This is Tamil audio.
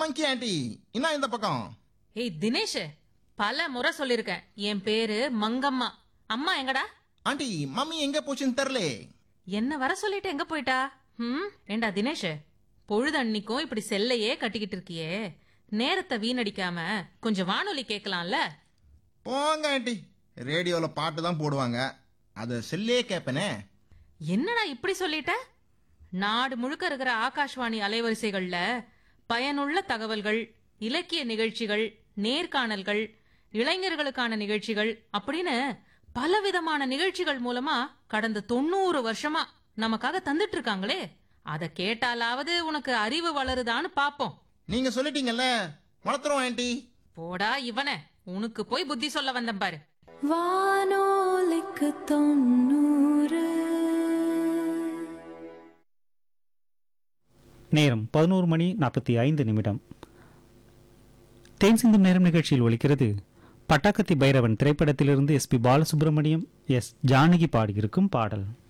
மங்கி ஆண்டி என்ன இந்த பக்கம் ஏய் தினேஷ் பல முறை சொல்லிருக்கேன் என் பேரு மங்கம்மா அம்மா எங்கடா ஆண்டி மம்மி எங்க போச்சுன்னு தெரில என்ன வர சொல்லிட்டு எங்க போயிட்டா ம் ஏண்டா தினேஷ் பொழுது அன்னிக்கும் இப்படி செல்லையே கட்டிக்கிட்டு இருக்கியே நேரத்தை வீணடிக்காம கொஞ்சம் வானொலி கேட்கலாம்ல போங்க ஆண்டி ரேடியோல பாட்டு தான் போடுவாங்க அதை செல்லே கேட்பனே என்னடா இப்படி சொல்லிட்ட நாடு முழுக்க இருக்கிற ஆகாஷ்வாணி அலைவரிசைகள்ல பயனுள்ள தகவல்கள் இலக்கிய நிகழ்ச்சிகள் நேர்காணல்கள் இளைஞர்களுக்கான நிகழ்ச்சிகள் அப்படின்னு பலவிதமான நிகழ்ச்சிகள் மூலமா கடந்த தொண்ணூறு வருஷமா நமக்காக தந்துட்டு இருக்காங்களே அத கேட்டாலாவது உனக்கு அறிவு வளருதான்னு பாப்போம் நீங்க சொல்லிட்டீங்கல்ல வளர்த்துறோம் ஆண்டி போடா இவனே உனக்கு போய் புத்தி சொல்ல வந்தேன் பாரு வானோலிக்கு தொண்ணூறு நேரம் பதினோரு மணி நாற்பத்தி ஐந்து நிமிடம் தேன் சிந்தும் நேரம் நிகழ்ச்சியில் ஒலிக்கிறது பட்டாக்கத்தி பைரவன் திரைப்படத்திலிருந்து எஸ்பி பாலசுப்ரமணியம் எஸ் ஜானகி பாடியிருக்கும் பாடல்